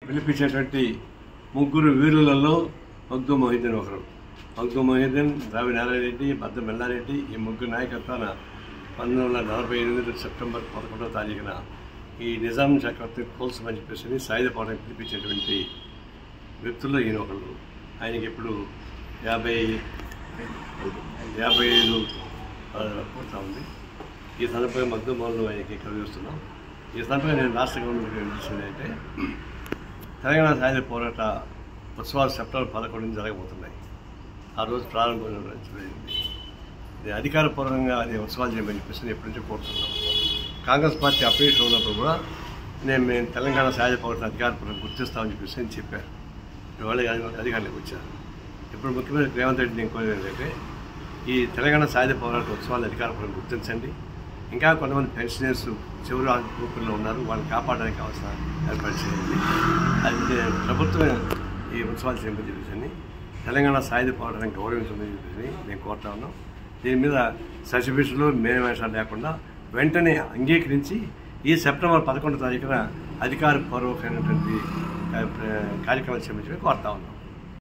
పిలిపించేటువంటి ముగ్గురు వీరులలో మగ్దు మొహిద్దీన్ ఒకరు మగ్దు మొహిద్దీన్ రావి నారాయణరెడ్డి బద్ద మెల్లారెడ్డి ఈ ముగ్గురు నాయకత్వాన పంతొమ్మిది వందల నలభై ఎనిమిది సెప్టెంబర్ పదకొండవ తారీఖున ఈ నిజాం చక్రవర్తి కోల్సమని చెప్పేసి సాయుధ పోరాటం పిలిపించేటువంటి వ్యక్తుల్లో ఈయన ఒకళ్ళు ఆయనకి ఇప్పుడు యాభై యాభై ఐదు పూర్తా ఉంది ఈ సందర్భంగా మగ్దు మౌలను ఆయనకి కలిగిస్తున్నాం ఈ సందర్భంగా నేను రాష్ట్ర గవర్నమెంట్ ఏం చేసింది అంటే తెలంగాణ సాయుధ పోరాట ఉత్సవాలు సెప్టెంబర్ పదకొండున జరగబోతున్నాయి ఆ రోజు ప్రారంభం జరిగింది ఇది అధికారపూర్వకంగా అది ఉత్సవాలు చేయమని చెప్పేసి ఎప్పటి నుంచో కోరుతున్నాం కాంగ్రెస్ పార్టీ అపోజిషన్ ఉన్నప్పుడు కూడా నేను మేము తెలంగాణ సాయుధ పోరాటం అధికారపూర్వకంగా గుర్తిస్తామని చెప్పేసి అని చెప్పారు ఇవాళ అధికారులకు వచ్చారు ఇప్పుడు ముఖ్యమంత్రి రేవంత్ రెడ్డి నేను కోరేది ఏంటంటే ఈ తెలంగాణ సాయుధ పోరాట ఉత్సవాలు అధికారపూర్వకంగా గుర్తించండి ఇంకా కొంతమంది పెన్షనర్స్ చివరి గ్రూపుల్లో ఉన్నారు వాళ్ళని కాపాడడానికి అవసరం ఏర్పాటు చేయండి అది ప్రభుత్వం ఈ ఉత్సవాలు చేయమని చెప్పేసి తెలంగాణ సాయుధ పోరాటాన్ని గౌరవించమని చెప్పేసి నేను కోరుతా ఉన్నాం దీని మీద సర్టిఫికేట్లు మేనేమేషాలు లేకుండా వెంటనే అంగీకరించి ఈ సెప్టెంబర్ పదకొండో తారీఖున అధికారపూర్వకమైనటువంటి కార్యక్రమాలు చేయమని చెప్పి కోరుతా ఉన్నాం